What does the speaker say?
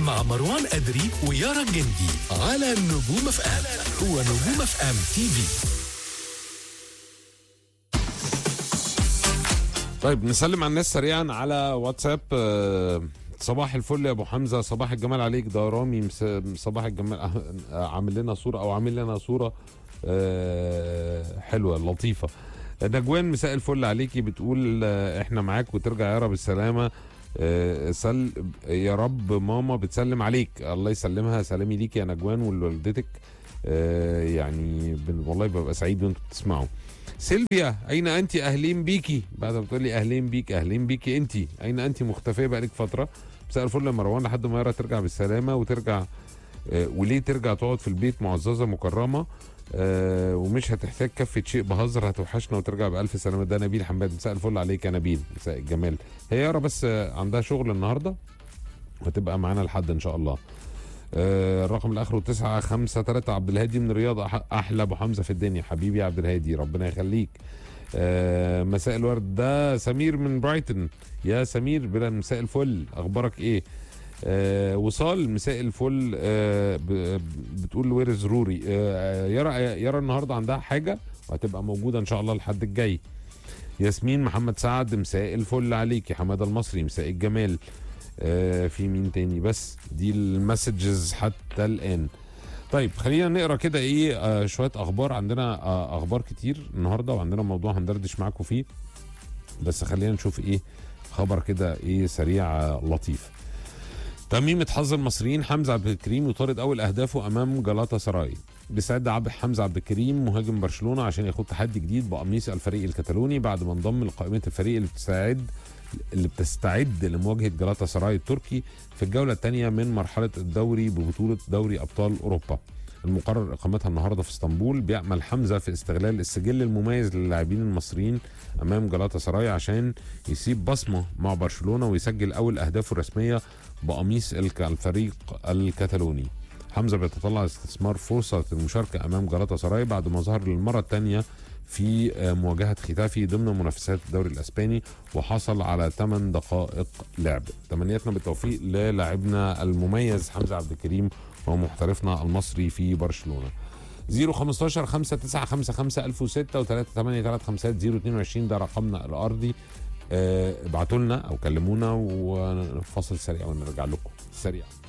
مع مروان أدري ويارا الجندي على نجوم اف ام هو نجوم اف ام تي في طيب نسلم على الناس سريعا على واتساب آه، صباح الفل يا ابو حمزه صباح الجمال عليك ده رامي مس- صباح الجمال آه، عامل لنا صوره او عامل لنا صوره آه، حلوه لطيفه نجوان مساء الفل عليكي بتقول آه، احنا معاك وترجع يا رب بالسلامه آه، سل يا رب ماما بتسلم عليك الله يسلمها سلامي ليك يا نجوان ولوالدتك آه، يعني بن- والله ببقى سعيد وانتوا بتسمعوا سيلفيا اين انت اهلين بيكي بعد ما بتقول لي اهلين بيك اهلين بيكي انت اين انت مختفيه بقالك فتره مساء الفل يا مروان لحد ما يارا ترجع بالسلامه وترجع آه، وليه ترجع تقعد في البيت معززه مكرمه آه ومش هتحتاج كفه شيء بهزر هتوحشنا وترجع بالف سلامه ده نبيل حماد مساء الفل عليك يا نبيل مساء الجمال هي يارا بس آه، عندها شغل النهارده وهتبقى معانا لحد ان شاء الله آه، الرقم اللي اخره 9 5 3 عبد الهادي من الرياض أح- احلى ابو حمزه في الدنيا حبيبي يا عبد الهادي ربنا يخليك آه، مساء الورد ده سمير من برايتون يا سمير بلا مساء الفل اخبارك ايه آه وصال مساء الفل آه ب- بتقول وير از روري آه يرى يرى النهارده عندها حاجه وهتبقى موجوده ان شاء الله الحد الجاي ياسمين محمد سعد مساء الفل عليك يا حماده المصري مساء الجمال آه في مين تاني بس دي المسجز حتى الان طيب خلينا نقرا كده ايه آه شويه اخبار عندنا آه اخبار كتير النهارده وعندنا موضوع هندردش معاكم فيه بس خلينا نشوف ايه خبر كده ايه سريع آه لطيف تميمة حظ المصريين حمزة عبد الكريم يطارد أول أهدافه أمام جلاتا سراي بيستعد عبد حمزة عبد الكريم مهاجم برشلونة عشان يخوض تحدي جديد بقميص الفريق الكتالوني بعد ما انضم لقائمة الفريق اللي بتستعد اللي بتستعد لمواجهة جلاتا سراي التركي في الجولة الثانية من مرحلة الدوري ببطولة دوري أبطال أوروبا المقرر إقامتها النهاردة في اسطنبول بيأمل حمزة في استغلال السجل المميز للاعبين المصريين أمام جلاتا سراي عشان يسيب بصمة مع برشلونة ويسجل أول أهدافه الرسمية بقميص الك- الفريق الكتالوني حمزة بيتطلع استثمار فرصة المشاركة أمام جلاتا سراي بعد ما ظهر للمرة الثانية في آه، مواجهة ختافي ضمن منافسات الدوري الأسباني وحصل على 8 دقائق لعب تمنياتنا بالتوفيق للاعبنا المميز حمزة عبد الكريم ومحترفنا المصري في برشلونة 015 5955 1006 و 383 022 ده رقمنا الأرضي آه، ابعتوا لنا أو كلمونا وفاصل سريع ونرجع لكم سريع